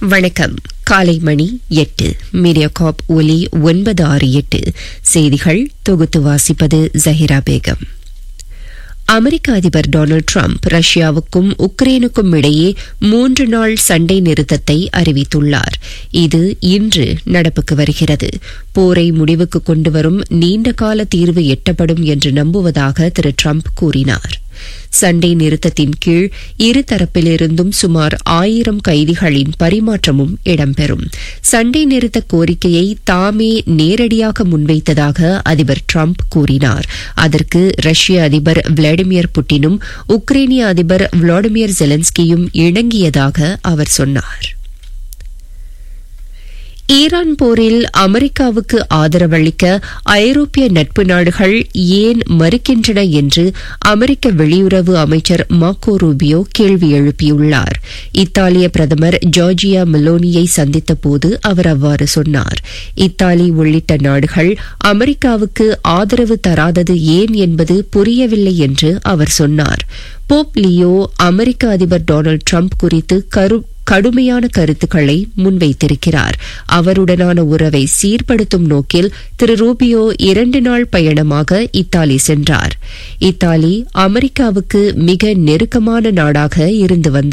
வணக்கம் காலை மணி எட்டு மீடியாகாப் ஒலி ஒன்பது ஆறு எட்டு செய்திகள் தொகுத்து வாசிப்பது ஜஹிரா பேகம் அமெரிக்க அதிபர் டொனால்டு டிரம்ப் ரஷ்யாவுக்கும் உக்ரைனுக்கும் இடையே மூன்று நாள் சண்டை நிறுத்தத்தை அறிவித்துள்ளார் இது இன்று நடப்புக்கு வருகிறது போரை முடிவுக்கு கொண்டுவரும் நீண்டகால தீர்வு எட்டப்படும் என்று நம்புவதாக திரு டிரம்ப் கூறினார் சண்டை நிறுத்தத்தின் கீழ் இரு தரப்பிலிருந்தும் சுமார் ஆயிரம் கைதிகளின் பரிமாற்றமும் இடம்பெறும் சண்டை நிறுத்த கோரிக்கையை தாமே நேரடியாக முன்வைத்ததாக அதிபர் டிரம்ப் கூறினார் அதற்கு ரஷ்ய அதிபர் விளாடிமிர் புட்டினும் உக்ரைனிய அதிபர் விளாடிமிர் ஜெலன்ஸ்கியும் இணங்கியதாக அவர் சொன்னார் ஈரான் போரில் அமெரிக்காவுக்கு ஆதரவளிக்க ஐரோப்பிய நட்பு நாடுகள் ஏன் மறுக்கின்றன என்று அமெரிக்க வெளியுறவு அமைச்சர் மாக்கோ ரூபியோ கேள்வி எழுப்பியுள்ளார் இத்தாலிய பிரதமர் ஜார்ஜியா மெலோனியை சந்தித்தபோது அவர் அவ்வாறு சொன்னார் இத்தாலி உள்ளிட்ட நாடுகள் அமெரிக்காவுக்கு ஆதரவு தராதது ஏன் என்பது புரியவில்லை என்று அவர் சொன்னார் போப் லியோ அமெரிக்க அதிபர் டொனால்டு டிரம்ப் குறித்து கரு கடுமையான கருத்துக்களை முன்வைத்திருக்கிறார் அவருடனான உறவை சீர்படுத்தும் நோக்கில் திரு ரூபியோ இரண்டு நாள் பயணமாக இத்தாலி சென்றார் இத்தாலி அமெரிக்காவுக்கு மிக நெருக்கமான நாடாக இருந்து வந்த